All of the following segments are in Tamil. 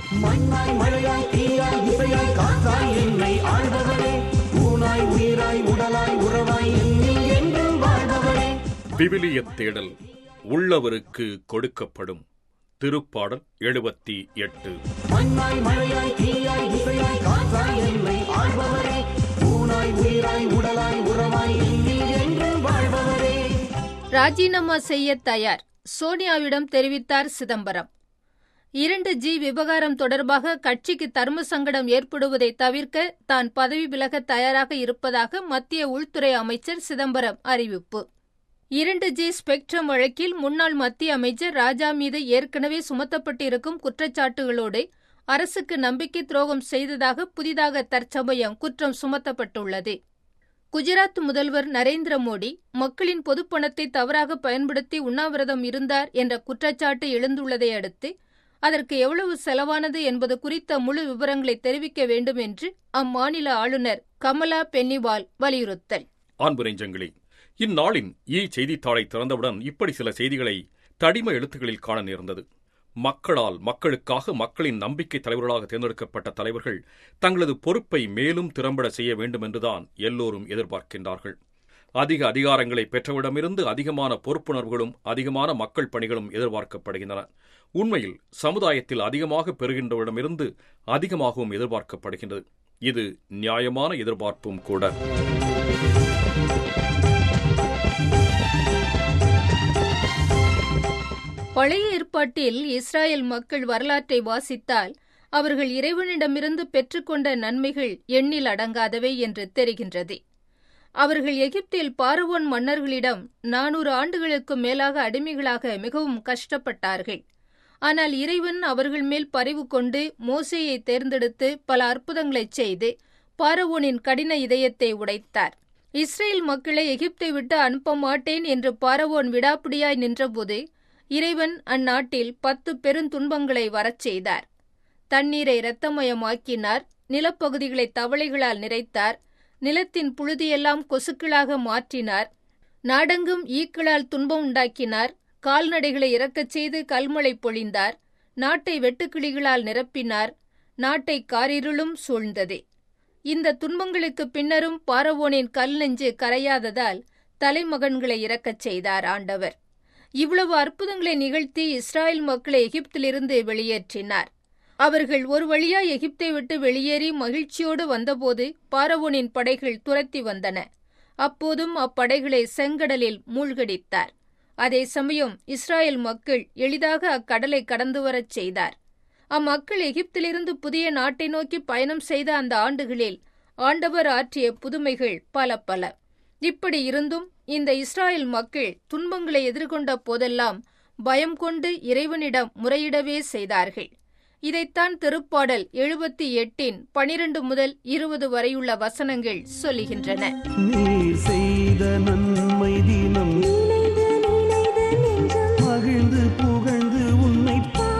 மண்ணாய் மழையாய் தீயாய் இசையாய் காற்றாய் என்னை ஆள்பவரே ஊனாய் உயிராய் உடலாய் உறவாய் என்னில் என்றும் வாழ்பவரே விவிலிய தேடல் உள்ளவருக்கு கொடுக்கப்படும் திருப்பாடல் எழுபத்தி எட்டு மண்ணாய் மழையாய் தீயாய் இசையாய் காற்றாய் என்னை ஆள்பவரே ஊனாய் உயிராய் உடலாய் உறவாய் என்னில் என்றும் வாழ்பவரே ராஜினாமா செய்ய தயார் சோனியாவிடம் தெரிவித்தார் சிதம்பரம் இரண்டு ஜி விவகாரம் தொடர்பாக கட்சிக்கு தர்ம சங்கடம் ஏற்படுவதை தவிர்க்க தான் பதவி விலக தயாராக இருப்பதாக மத்திய உள்துறை அமைச்சர் சிதம்பரம் அறிவிப்பு இரண்டு ஜி ஸ்பெக்ட்ரம் வழக்கில் முன்னாள் மத்திய அமைச்சர் ராஜா மீது ஏற்கனவே சுமத்தப்பட்டிருக்கும் குற்றச்சாட்டுகளோடு அரசுக்கு நம்பிக்கை துரோகம் செய்ததாக புதிதாக தற்சமயம் குற்றம் சுமத்தப்பட்டுள்ளது குஜராத் முதல்வர் நரேந்திர மோடி மக்களின் பொதுப்பணத்தை தவறாக பயன்படுத்தி உண்ணாவிரதம் இருந்தார் என்ற குற்றச்சாட்டு எழுந்துள்ளதை அடுத்து அதற்கு எவ்வளவு செலவானது என்பது குறித்த முழு விவரங்களை தெரிவிக்க வேண்டும் என்று அம்மாநில ஆளுநர் கமலா பென்னிவால் வலியுறுத்தல் அன்பு நெஞ்சங்களே இந்நாளின் ஈ செய்தித்தாளை திறந்தவுடன் இப்படி சில செய்திகளை தடிம எழுத்துக்களில் காண நேர்ந்தது மக்களால் மக்களுக்காக மக்களின் நம்பிக்கை தலைவர்களாக தேர்ந்தெடுக்கப்பட்ட தலைவர்கள் தங்களது பொறுப்பை மேலும் திறம்பட செய்ய வேண்டும் என்றுதான் எல்லோரும் எதிர்பார்க்கின்றார்கள் அதிக அதிகாரங்களை பெற்றவிடமிருந்து அதிகமான பொறுப்புணர்வுகளும் அதிகமான மக்கள் பணிகளும் எதிர்பார்க்கப்படுகின்றன உண்மையில் சமுதாயத்தில் அதிகமாக பெறுகின்றவிடமிருந்து அதிகமாகவும் எதிர்பார்க்கப்படுகின்றது இது நியாயமான எதிர்பார்ப்பும் கூட பழைய ஏற்பாட்டில் இஸ்ராயேல் மக்கள் வரலாற்றை வாசித்தால் அவர்கள் இறைவனிடமிருந்து பெற்றுக்கொண்ட நன்மைகள் எண்ணில் அடங்காதவை என்று தெரிகின்றது அவர்கள் எகிப்தில் பார்வோன் மன்னர்களிடம் நானூறு ஆண்டுகளுக்கு மேலாக அடிமைகளாக மிகவும் கஷ்டப்பட்டார்கள் ஆனால் இறைவன் அவர்கள் மேல் பரிவு கொண்டு மோசேயை தேர்ந்தெடுத்து பல அற்புதங்களைச் செய்து பார்வோனின் கடின இதயத்தை உடைத்தார் இஸ்ரேல் மக்களை எகிப்தை விட்டு அனுப்ப மாட்டேன் என்று பார்வோன் விடாப்பிடியாய் நின்றபோது இறைவன் அந்நாட்டில் பத்து பெருந்துன்பங்களை வரச் செய்தார் தண்ணீரை இரத்தமயமாக்கினார் நிலப்பகுதிகளை தவளைகளால் நிறைத்தார் நிலத்தின் புழுதியெல்லாம் கொசுக்களாக மாற்றினார் நாடெங்கும் ஈக்களால் துன்பம் உண்டாக்கினார் கால்நடைகளை இறக்கச் செய்து கல்மழை பொழிந்தார் நாட்டை வெட்டுக்கிளிகளால் நிரப்பினார் நாட்டை காரிருளும் சூழ்ந்தது இந்த துன்பங்களுக்கு பின்னரும் பாரவோனின் கல் நெஞ்சு கரையாததால் தலைமகன்களை இறக்கச் செய்தார் ஆண்டவர் இவ்வளவு அற்புதங்களை நிகழ்த்தி இஸ்ராயல் மக்களை எகிப்திலிருந்து வெளியேற்றினார் அவர்கள் ஒரு வழியா எகிப்தை விட்டு வெளியேறி மகிழ்ச்சியோடு வந்தபோது பாரவோனின் படைகள் துரத்தி வந்தன அப்போதும் அப்படைகளை செங்கடலில் மூழ்கடித்தார் அதே சமயம் இஸ்ராயல் மக்கள் எளிதாக அக்கடலை கடந்து வரச் செய்தார் அம்மக்கள் எகிப்திலிருந்து புதிய நாட்டை நோக்கி பயணம் செய்த அந்த ஆண்டுகளில் ஆண்டவர் ஆற்றிய புதுமைகள் பல பல இப்படி இருந்தும் இந்த இஸ்ராயல் மக்கள் துன்பங்களை எதிர்கொண்ட போதெல்லாம் பயம் கொண்டு இறைவனிடம் முறையிடவே செய்தார்கள் இதைத்தான் திருப்பாடல் எழுபத்தி எட்டின் பனிரெண்டு முதல் இருபது வரையுள்ள வசனங்கள் சொல்லுகின்றன நீர் செய்த நன்மை தினம் மகிழ்ந்து புகழ்ந்து உன்னை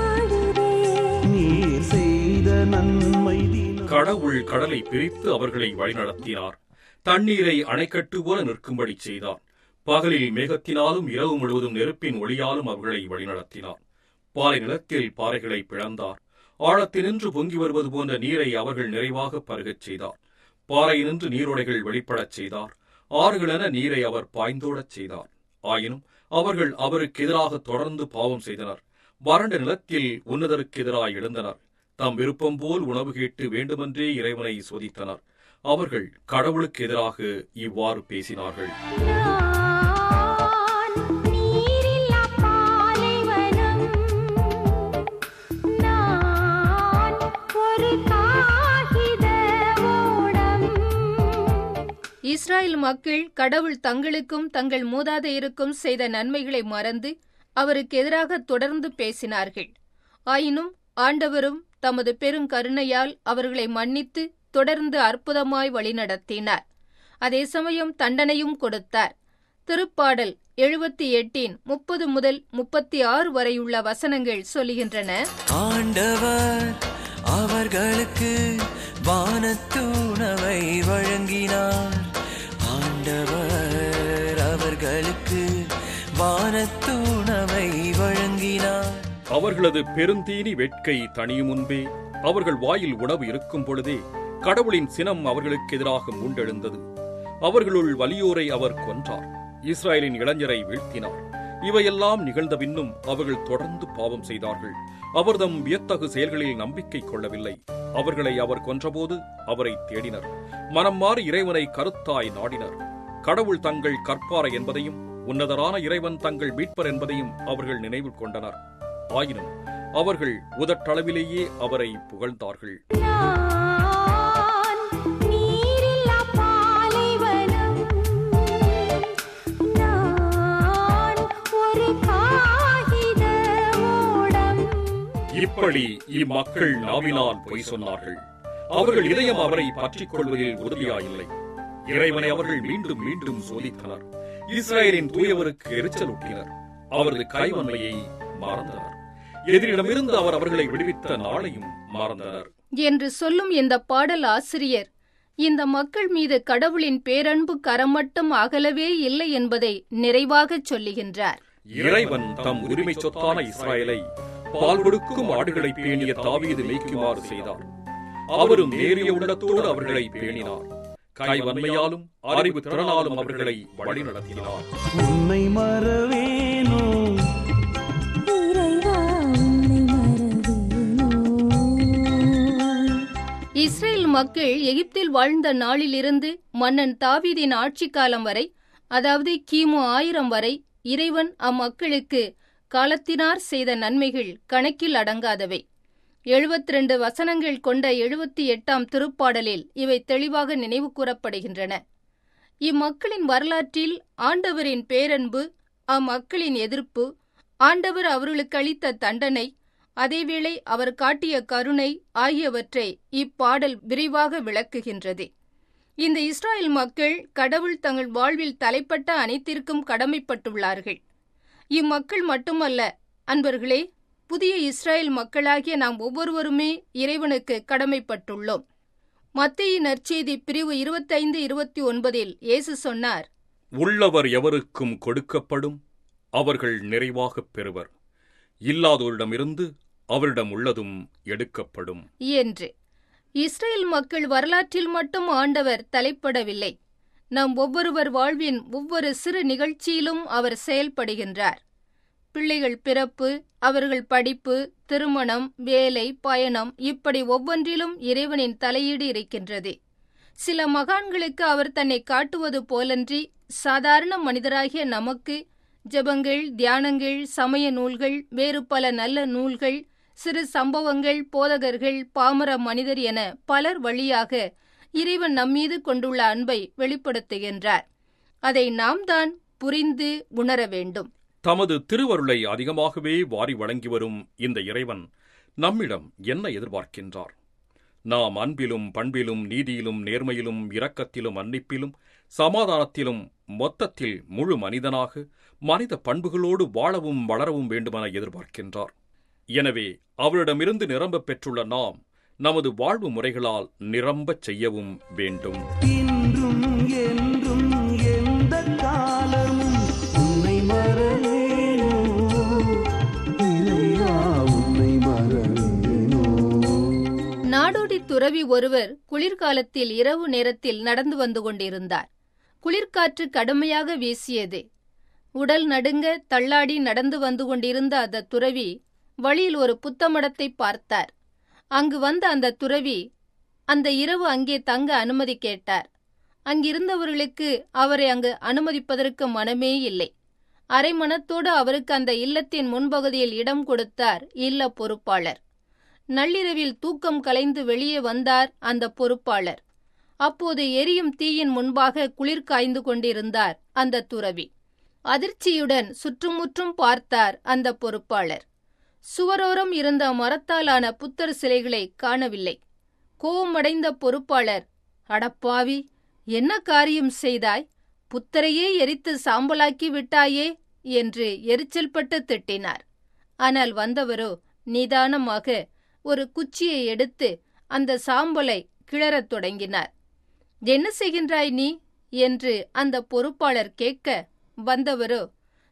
நீர் செய்த நன்மை தினம் கடவுள் கடலை பிரித்து அவர்களை வழிநடத்தினார் தண்ணீரை அணைக்கட்டு போல நிற்கும்படி செய்தார் பகலில் மேகத்தினாலும் இரவு முழுவதும் நெருப்பின் ஒளியாலும் அவர்களை வழிநடத்தினார் பாறை நிலத்தில் பாறைகளை பிளந்தார் ஆழத்தினின்று பொங்கி வருவது போன்ற நீரை அவர்கள் நிறைவாக பருகச் செய்தார் பாறையினின்று நீரோடைகள் வெளிப்படச் செய்தார் ஆறுகளென நீரை அவர் பாய்ந்தோடச் செய்தார் ஆயினும் அவர்கள் அவருக்கு எதிராக தொடர்ந்து பாவம் செய்தனர் வறண்ட நிலத்தில் உன்னதருக்கு எதிராக எழுந்தனர் தம் விருப்பம் போல் உணவு கேட்டு வேண்டுமென்றே இறைவனை சோதித்தனர் அவர்கள் கடவுளுக்கு எதிராக இவ்வாறு பேசினார்கள் நான் நீரில்லா பாலைவனம் நான் ஒரு காகித ஓடம் இஸ்ராயல் மக்கள் கடவுள் தங்களுக்கும் தங்கள் மூதாதையருக்கும் செய்த நன்மைகளை மறந்து அவருக்கு எதிராக தொடர்ந்து பேசினார்கள் ஆயினும் ஆண்டவரும் தமது பெருங்கருணையால் அவர்களை மன்னித்து தொடர்ந்து அற்புதமாய் வழிநடத்தினார் அதே சமயம் தண்டனையும் கொடுத்தார் திருப்பாடல் எழுபத்தி எட்டின் முப்பது முதல் முப்பத்தி ஆறு வரையுள்ள வசனங்கள் சொல்லுகின்றன ஆண்டவர் அவர்களுக்கு வானத்துணவை வழங்கினார் ஆண்டவர் அவர்களுக்கு வானத்துணவை வழங்கினார் அவர்களது பெருந்தீனி வேட்கை தணியும் முன்பே அவர்கள் வாயில் உணவு இருக்கும் பொழுதே கடவுளின் சினம் அவர்களுக்கு எதிராக மூண்டெழுந்தது அவர்களுள் வலியோரை அவர் கொன்றார் இஸ்ராயலின் இளைஞரை வீழ்த்தினார் இவையெல்லாம் நிகழ்ந்த பின்னும் அவர்கள் தொடர்ந்து பாவம் செய்தார்கள் அவர்தம் வியத்தகு செயல்களில் நம்பிக்கை கொள்ளவில்லை அவர்களை அவர் கொன்றபோது அவரை தேடினர் மனம் மாறி இறைவனை கருத்தாய் நாடினர் கடவுள் தங்கள் கற்பாரை என்பதையும் உன்னதரான இறைவன் தங்கள் மீட்பர் என்பதையும் அவர்கள் நினைவில் கொண்டனர் ஆயினும் அவர்கள் உதட்டளவிலேயே அவரை புகழ்ந்தார்கள் நான் நீரில்லா பாலைவனம் நான் ஒரு காகித ஓடம் இப்படி இம்மக்கள் நாவினால் பொய் சொன்னார்கள் அவர்கள் இதயம் அவரை பற்றிக் கொள்வதில் உறுதியாயில்லை இறைவனை அவர்கள் மீண்டும் மீண்டும் சோதித்தனர் இஸ்ரேலின் தூயவருக்கு எரிச்சலூட்டினர் அவரது கைவன்மையை மறந்தனர் எதிரிடமிருந்து அவர் அவர்களை விடுவித்த நாளையும் மறந்தனர் என்று சொல்லும் இந்த பாடல் ஆசிரியர் இந்த மக்கள் மீது கடவுளின் பேரன்பு கரம் மட்டும் அகலவே இல்லை என்பதை நிறைவாகச் சொல்லுகின்றார் இறைவன் தம் உரிமை சொத்தான இஸ்ராயலை பால் கொடுக்கும் ஆடுகளை பேணிய தாவீது மேய்க்குமாறு செய்தார் அவரும் நேரிய உள்ளத்தோடு அவர்களை பேணினார் கைவன்மையாலும் அறிவு திறனாலும் அவர்களை வழிநடத்தினார் உன்னை மறவேனோ இறைவா உன்னை மறவேனோ இஸ்ரேல் மக்கள் எகிப்தில் வாழ்ந்த நாளிலிருந்து மன்னன் தாவீதின் ஆட்சி காலம் வரை அதாவது கிமு ஆயிரம் வரை இறைவன் அம்மக்களுக்கு காலத்தினார் செய்த நன்மைகள் கணக்கில் அடங்காதவை 72 வசனங்கள் கொண்ட எழுபத்தி எட்டாம் திருப்பாடலில் இவை தெளிவாக நினைவு கூறப்படுகின்றன இம்மக்களின் வரலாற்றில் ஆண்டவரின் பேரன்பு அம்மக்களின் எதிர்ப்பு ஆண்டவர் அவர்களுக்கு அளித்த தண்டனை அதேவேளை அவர் காட்டிய கருணை ஆகியவற்றை இப்பாடல் விரிவாக விளக்குகின்றது இந்த இஸ்ராயல் மக்கள் கடவுள் தங்கள் வாழ்வில் தலைப்பட்ட அனைத்திற்கும் கடமைப்பட்டுள்ளார்கள் இம்மக்கள் மட்டுமல்ல அன்பர்களே புதிய இஸ்ராயல் மக்களாகிய நாம் ஒவ்வொருவருமே இறைவனுக்கு கடமைப்பட்டுள்ளோம் மத்திய நற்செய்தி பிரிவு இருபத்தைந்து இருபத்தி ஒன்பதில் இயேசு சொன்னார் உள்ளவர் எவருக்கும் கொடுக்கப்படும் அவர்கள் நிறைவாகப் பெறுவர் இல்லாதோரிடமிருந்து அவரிடம் உள்ளதும் எடுக்கப்படும் என்று இஸ்ரேல் மக்கள் வரலாற்றில் மட்டும் ஆண்டவர் தலைப்படவில்லை நம் ஒவ்வொருவர் வாழ்வின் ஒவ்வொரு சிறு நிகழ்ச்சியிலும் அவர் செயல்படுகின்றார் பிள்ளைகள் பிறப்பு அவர்கள் படிப்பு திருமணம் வேலை பயணம் இப்படி ஒவ்வொன்றிலும் இறைவனின் தலையீடு இருக்கின்றது சில மகான்களுக்கு அவர் தன்னை காட்டுவது போலன்றி சாதாரண மனிதராகிய நமக்கு ஜெபங்கள் தியானங்கள் சமய நூல்கள் வேறு பல நல்ல நூல்கள் சிறு சம்பவங்கள் போதகர்கள் பாமர மனிதர் என பலர் வழியாக இறைவன் நம்மீது கொண்டுள்ள அன்பை வெளிப்படுத்துகின்றார் அதை நாம் தான் புரிந்து உணர வேண்டும் தமது திருவருளை அதிகமாகவே வாரி வழங்கி வரும் இந்த இறைவன் நம்மிடம் என்ன எதிர்பார்க்கின்றார் நாம் அன்பிலும் பண்பிலும் நீதியிலும் நேர்மையிலும் இரக்கத்திலும் மன்னிப்பிலும் சமாதானத்திலும் மொத்தத்தில் முழு மனிதனாக மனித பண்புகளோடு வாழவும் வளரவும் வேண்டுமென எதிர்பார்க்கின்றார் எனவே அவரிடமிருந்து நிரம்பப் பெற்றுள்ள நாம் நமது வாழ்வு முறைகளால் நிரம்பச் செய்யவும் வேண்டும் இன்றும் என்றும் எந்த காலமும் உன்னை மறவேனோ இறைவா உன்னை மறவேனோ நாடோடி துறவி ஒருவர் குளிர்காலத்தில் இரவு நேரத்தில் நடந்து வந்து கொண்டிருந்தார் குளிர்காற்று கடுமையாக வீசியது உடல் நடுங்க தள்ளாடி நடந்து வந்து கொண்டிருந்த அந்த துறவி வழியில் ஒரு புத்தமடத்தை பார்த்தார் அங்கு வந்த அந்த துறவி அந்த இரவு அங்கே தங்க அனுமதி கேட்டார் அங்கிருந்தவர்களுக்கு அவரை அங்கு அனுமதிப்பதற்கு மனமே இல்லை அரை மனத்தோடு அவருக்கு அந்த இல்லத்தின் முன்பகுதியில் இடம் கொடுத்தார் இல்ல பொறுப்பாளர் நள்ளிரவில் தூக்கம் கலைந்து வெளியே வந்தார் அந்த பொறுப்பாளர் அப்போது எரியும் தீயின் முன்பாக குளிர் காய்ந்து கொண்டிருந்தார் அந்த துறவி அதிர்ச்சியுடன் சுற்றுமுற்றும் பார்த்தார் அந்த பொறுப்பாளர் சுவரோரம் இருந்த மரத்தாலான புத்தர் சிலைகளை காணவில்லை கோபமடைந்த பொறுப்பாளர் அடப்பாவி என்ன காரியம் செய்தாய் புத்தரையே எரித்து சாம்பலாக்கி விட்டாயே என்று எரிச்சல்பட்டு திட்டினார் ஆனால் வந்தவரோ நிதானமாக ஒரு குச்சியை எடுத்து அந்த சாம்பலை கிளறத் தொடங்கினார் என்ன செய்கின்றாய் நீ என்று அந்த பொறுப்பாளர் கேட்க வந்தவரோ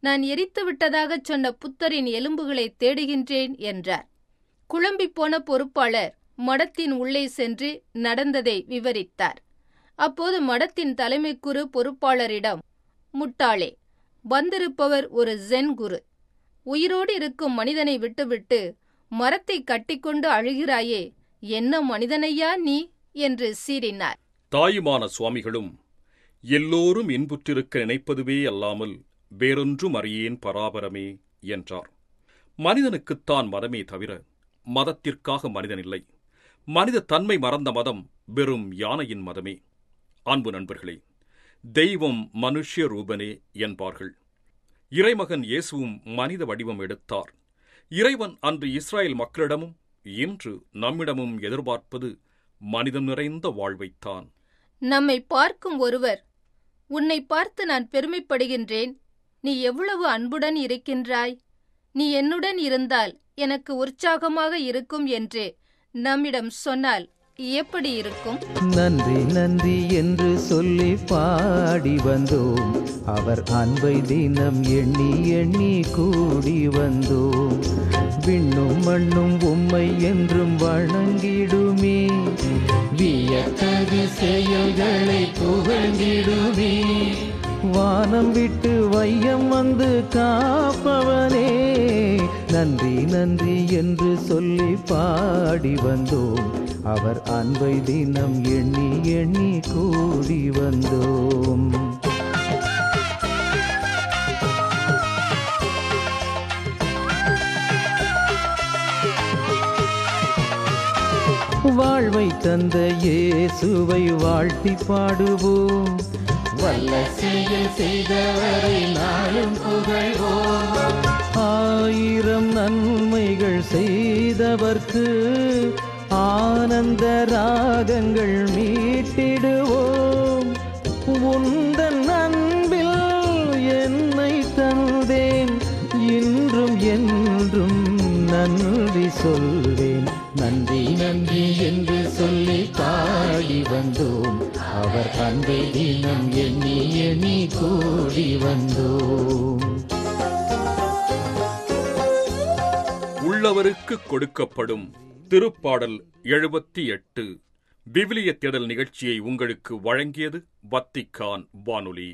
நான் எரித்து விட்டதாகச் சொன்ன புத்தரின் எலும்புகளை தேடுகின்றேன் என்றார் குழம்பிப் போன பொறுப்பாளர் மடத்தின் உள்ளே சென்று நடந்ததை விவரித்தார் அப்போது மடத்தின் தலைமை குரு பொறுப்பாளரிடம் முட்டாளே வந்திருப்பவர் ஒரு ஜென் குரு உயிரோடு இருக்கும் மனிதனை விட்டுவிட்டு மரத்தை கட்டிக்கொண்டு அழுகிறாயே என்ன மனிதனையா நீ என்று சீறினார் தாயுமான சுவாமிகளும் எல்லோரும் இன்புற்றிருக்க நினைப்பதுவே அல்லாமல் வேறொன்றும் அறியேன் பராபரமே என்றார் மனிதனுக்குத்தான் மதமே தவிர மதத்திற்காக மனிதனில்லை மனித தன்மை மறந்த மதம் வெறும் யானையின் மதமே அன்பு நண்பர்களே தெய்வம் மனுஷ்ய ரூபனே என்பார்கள் இறைமகன் இயேசுவும் மனித வடிவம் எடுத்தார் இறைவன் அன்று இஸ்ராயேல் மக்களிடமும் இன்று நம்மிடமும் எதிர்பார்ப்பது மனிதம் நிறைந்த வாழ்வைத்தான் நம்மை பார்க்கும் ஒருவர் உன்னை பார்த்து நான் பெருமைப்படுகின்றேன் நீ எவ்வளவு அன்புடன் இருக்கின்றாய் நீ என்னுடன் இருந்தால் எனக்கு உற்சாகமாக இருக்கும் என்று நம்மிடம் சொன்னால் எப்படி இருக்கும் நன்றி நன்றி என்று சொல்லி பாடி வந்தோம் அவர் அன்பை தினம் எண்ணி எண்ணி கூடி வந்தோம் விண்ணும் மண்ணும் உம்மை என்றும் வணங்கிடுமே வியத்தகு செயல்களை புகழ்ந்திடுமே வானம் விட்டு வையம் வந்து காப்பவனே நன்றி நன்றி என்று சொல்லி பாடி வந்தோம் அவர் அன்பை தினம் எண்ணி எண்ணி கூடி வந்தோம் வாழ்வை தந்த இயேசுவை வாழ்த்தி பாடுவோம் வல்ல செயல் செய்தவரை நாளும் புகழ்வோம் ஆயிரம் நன்மைகள் செய்தவர்க்கு ஆனந்த ராகங்கள் மீட்டிடுவோம் உந்தன் அன்பில் என்னை தந்தேன் இன்றும் என்றும் நன்றி சொல்வேன் நன்றி நன்றி என்று சொல்லி பாடி வந்தோம் அவர் அன்பை தினம் எண்ணி எண்ணி கூடி வந்தோம் உள்ளவருக்கு கொடுக்கப்படும் திருப்பாடல் எழுபத்தி எட்டு விவிலிய தேடல் நிகழ்ச்சியை உங்களுக்கு வழங்கியது வத்திக்கான் வானொலி